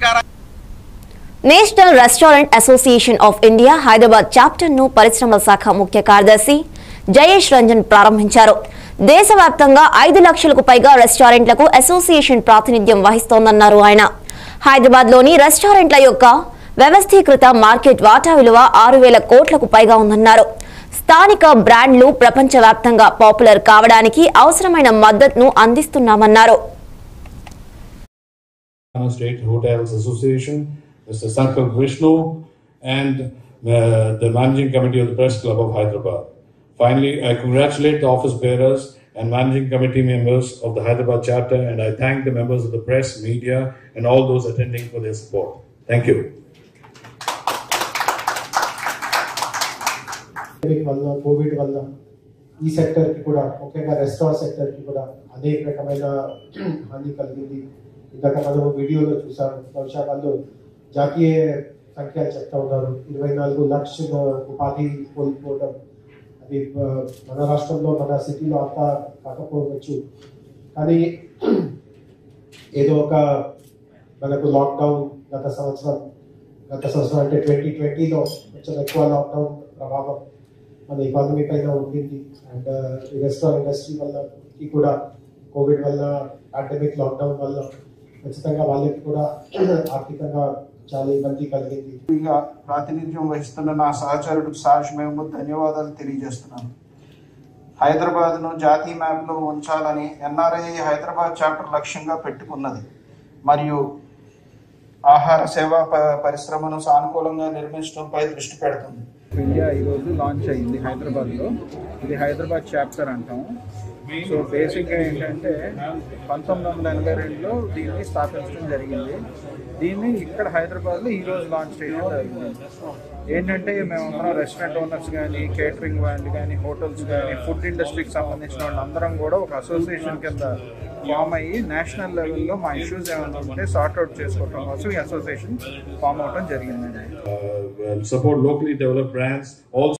National Restaurant Association of India Hyderabad chapter ను పరిశ్రమల శాఖ ముఖ్య కార్యదర్శి జయేష్ రంజన్ ప్రారంభించారు దేశవ్యాప్తంగా ఐదు లక్షలకు పైగా రెస్టారెంట్లకు అసోసియేషన్ ప్రాతినిధ్యం వహిస్తోందన్నారు ఆయన హైదరాబాద్ లోని రెస్టారెంట్ల యొక్క వ్యవస్థీకృత మార్కెట్ వాటా విలువ ఆరు వేల కోట్లకు పైగా ఉందన్నారు స్థానిక బ్రాండ్లు ప్రపంచవ్యాప్తంగా పాపులర్ కావడానికి అవసరమైన మద్దతును అందిస్తున్నామన్నారు Telangana State Hotels Association, Mr. Sankar Vishnu, and uh, the Managing Committee of the Press Club of Hyderabad. Finally, I congratulate the office bearers and Managing Committee members of the Hyderabad chapter, and I thank the members of the press, media, and all those attending for their support. Thank you. Pandemic వల్ల Covid వల్ల ఈ సెక్టర్కి కూడా ముఖ్యంగా restaurant సెక్టర్కి కూడా అనేక రకమైన హాని కలిగింది ఇందాక మనం వీడియోలో చూసాం బహుశా వాళ్ళు జాతీయ సంఖ్య చెప్తా ఉన్నారు ఇరవై నాలుగు లక్షల ఉపాధి కోల్పోవడం అది ఆ, మన రాష్ట్రంలో మన సిటీలో అంతా కాకపోవచ్చు కానీ ఏదో ఒక మనకు లాక్డౌన్ గత సంవత్సరం గత సంవత్సరం అంటే ట్వంటీ ట్వంటీలో కొంచెం ఎక్కువ లాక్డౌన్ ప్రభావం మన ఎకానమీ పైన ఉండింది అండ్ ఈ రెస్టారెంట్ ఇండస్ట్రీ వల్ల ఈ కూడా కోవిడ్ వల్ల పాండమిక్ లాక్డౌన్ వల్ల ఖచ్చితంగా వాళ్ళకి కూడా ఆర్థికంగా చాలా ఇబ్బంది కలిగింది ఇక ప్రాతినిధ్యం వహిస్తున్న నా సహచరుడు సాష్ మేము ధన్యవాదాలు తెలియజేస్తున్నాను హైదరాబాద్ను జాతీయ మ్యాప్లో ఉంచాలని ఎన్ఆర్ఐ హైదరాబాద్ చాప్టర్ లక్ష్యంగా పెట్టుకున్నది మరియు ఆహార సేవా ప- పరిశ్రమను సానుకూలంగా నిర్మించడంపై దృష్టి పెడుతుంది ఇండియా ఈరోజు లాంచ్ అయ్యింది హైదరాబాద్లో ఇది హైదరాబాద్ చాప్టర్ అంటాం సో బేసిక్గా ఏంటంటే పంతొమ్మిది వందల ఎనభై రెండులో దీన్ని స్థాపించడం జరిగింది దీన్ని ఇక్కడ హైదరాబాద్లో ఈ రోజు లాంచ్ చేయడం జరిగింది ఏంటంటే మేమందరం రెస్టారెంట్ ఓనర్స్ కానీ కేటరింగ్ వాళ్ళు కానీ హోటల్స్ కానీ ఫుడ్ ఇండస్ట్రీకి సంబంధించిన వాళ్ళందరం కూడా ఒక అసోసియేషన్ కింద ఫామ్ అయ్యి నేషనల్ లెవెల్లో మా ఇష్యూస్ ఏమైనా ఉంటే సార్ట్ అవుట్ చేసుకోవడం కోసం ఈ అసోసియేషన్ ఫామ్ అవడం జరిగిందండి Uh, well, support locally developed brands. Also,